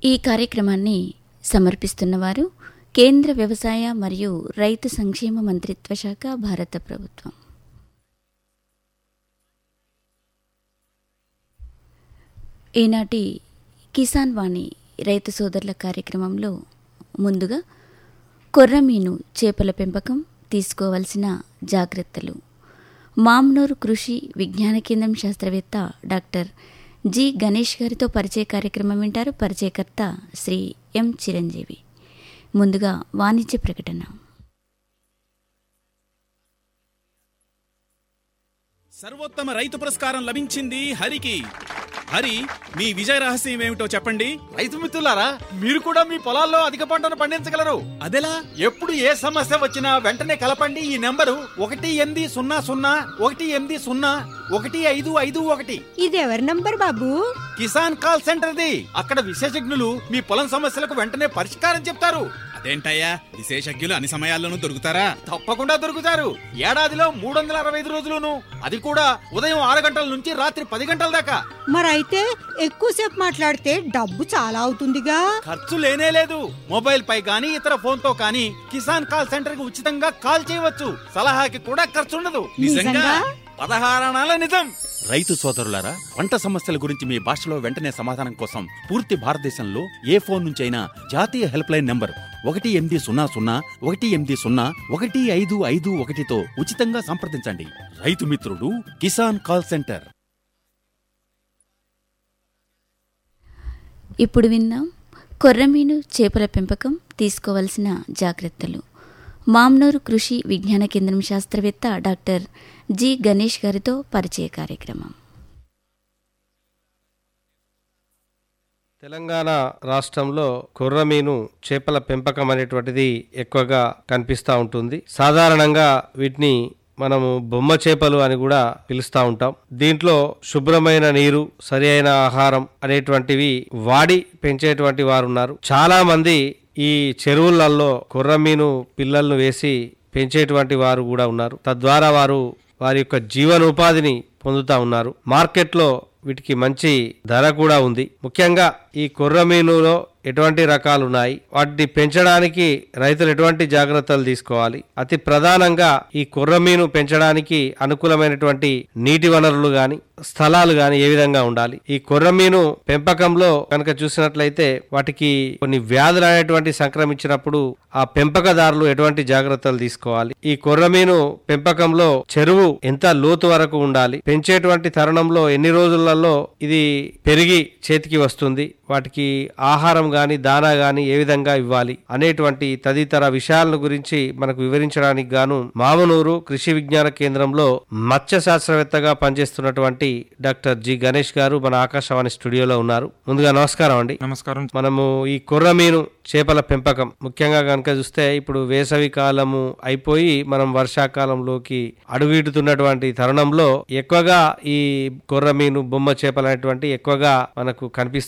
ఈ కార్యక్రమాన్ని సమర్పిస్తున్నవారు కేంద్ర వ్యవసాయ మరియు రైతు సంక్షేమ మంత్రిత్వ శాఖ భారత ప్రభుత్వం ఈనాటి కిసాన్ వాణి రైతు సోదరుల కార్యక్రమంలో ముందుగా కొర్రమీను చేపల పెంపకం తీసుకోవలసిన జాగ్రత్తలు మామ్నూరు కృషి విజ్ఞాన కేంద్రం శాస్త్రవేత్త డాక్టర్ జి గణేష్ గారితో పరిచయ కార్యక్రమం వింటారు పరిచయకర్త శ్రీ ఎం చిరంజీవి ముందుగా వాణిజ్య ప్రకటన సర్వోత్తమ రైతు పురస్కారం లభించింది హరికి హరి మీ విజయ రహస్యం ఏమిటో చెప్పండి రైతు మిత్రులారా మీరు కూడా మీ పొలాల్లో అధిక పంటను పండించగలరు అదెలా ఎప్పుడు ఏ సమస్య వచ్చినా వెంటనే కలపండి ఈ నెంబరు ఒకటి ఎనిమిది సున్నా సున్నా ఒకటి ఎనిమిది సున్నా ఒకటి ఐదు ఐదు ఒకటి ఇది ఎవరి నంబర్ బాబు కిసాన్ కాల్ సెంటర్ది అక్కడ విశేషజ్ఞులు మీ పొలం సమస్యలకు వెంటనే పరిష్కారం చెప్తారు అదేంటయ్యా విశేషజ్ఞులు అన్ని సమయాల్లోనూ దొరుకుతారా తప్పకుండా దొరుకుతారు ఏడాదిలో మూడు వందల అరవై ఐదు రోజులును అది కూడా ఉదయం ఆరు గంటల నుంచి రాత్రి పది గంటల దాకా మరైతే ఎక్కువసేపు మాట్లాడితే డబ్బు చాలా అవుతుందిగా ఖర్చు లేనే లేదు మొబైల్ పై గానీ ఇతర ఫోన్ తో కానీ కిసాన్ కాల్ సెంటర్ కి ఉచితంగా కాల్ చేయవచ్చు సలహాకి కూడా ఖర్చు ఉండదు నిజంగా? పదహారణాల నిజం రైతు సోదరులారా పంట సమస్యల గురించి మీ భాషలో వెంటనే సమాధానం కోసం పూర్తి భారతదేశంలో ఏ ఫోన్ నుంచైనా జాతీయ హెల్ప్ లైన్ నంబర్ ఒకటి ఎనిమిది సున్నా సున్నా ఒకటి ఎనిమిది సున్నా ఒకటి ఐదు ఐదు ఒకటితో ఉచితంగా సంప్రదించండి రైతు మిత్రుడు కిసాన్ కాల్ సెంటర్ ఇప్పుడు విందాం కొర్రమీను చేపల పెంపకం తీసుకోవలసిన జాగ్రత్తలు మామ్నూరు కృషి విజ్ఞాన కేంద్రం శాస్త్రవేత్త డాక్టర్ జి గణేష్ గారితో పరిచయ కార్యక్రమం తెలంగాణ రాష్ట్రంలో కొర్రమీను చేపల పెంపకం అనేటువంటిది ఎక్కువగా కనిపిస్తూ ఉంటుంది సాధారణంగా వీటిని మనము బొమ్మ చేపలు అని కూడా పిలుస్తూ ఉంటాం దీంట్లో శుభ్రమైన నీరు సరి అయిన ఆహారం అనేటువంటివి వాడి పెంచేటువంటి వారు ఉన్నారు చాలా మంది ఈ చెరువులలో కొర్రమీను పిల్లలను వేసి పెంచేటువంటి వారు కూడా ఉన్నారు తద్వారా వారు వారి యొక్క జీవనోపాధిని పొందుతా ఉన్నారు మార్కెట్లో వీటికి మంచి ధర కూడా ఉంది ముఖ్యంగా ఈ కొర్రమీనులో ఎటువంటి రకాలు ఉన్నాయి వాటిని పెంచడానికి రైతులు ఎటువంటి జాగ్రత్తలు తీసుకోవాలి అతి ప్రధానంగా ఈ కొర్రమీను పెంచడానికి అనుకూలమైనటువంటి నీటి వనరులు గాని స్థలాలు గాని ఏ విధంగా ఉండాలి ఈ కొర్రమీను పెంపకంలో కనుక చూసినట్లయితే వాటికి కొన్ని వ్యాధులు అనేటువంటి సంక్రమించినప్పుడు ఆ పెంపకదారులు ఎటువంటి జాగ్రత్తలు తీసుకోవాలి ఈ కొర్రమీను పెంపకంలో చెరువు ఎంత లోతు వరకు ఉండాలి పెంచేటువంటి తరుణంలో ఎన్ని రోజులలో ఇది పెరిగి చేతికి వస్తుంది వాటికి ఆహారం గాని దానా గాని ఏ విధంగా ఇవ్వాలి అనేటువంటి తదితర విషయాల గురించి మనకు వివరించడానికి గాను మామనూరు కృషి విజ్ఞాన కేంద్రంలో మత్స్య శాస్త్రవేత్తగా పనిచేస్తున్నటువంటి డాక్టర్ జి గణేష్ గారు మన ఆకాశవాణి స్టూడియోలో ఉన్నారు ముందుగా నమస్కారం అండి నమస్కారం మనము ఈ కొర్రమీను చేపల పెంపకం ముఖ్యంగా కనుక చూస్తే ఇప్పుడు వేసవి కాలము అయిపోయి మనం వర్షాకాలంలోకి అడుగుయిడుతున్నటువంటి తరుణంలో ఎక్కువగా ఈ కొర్రమీను బొమ్మ చేపలు అనేటువంటి ఎక్కువగా మనకు కనిపిస్తూ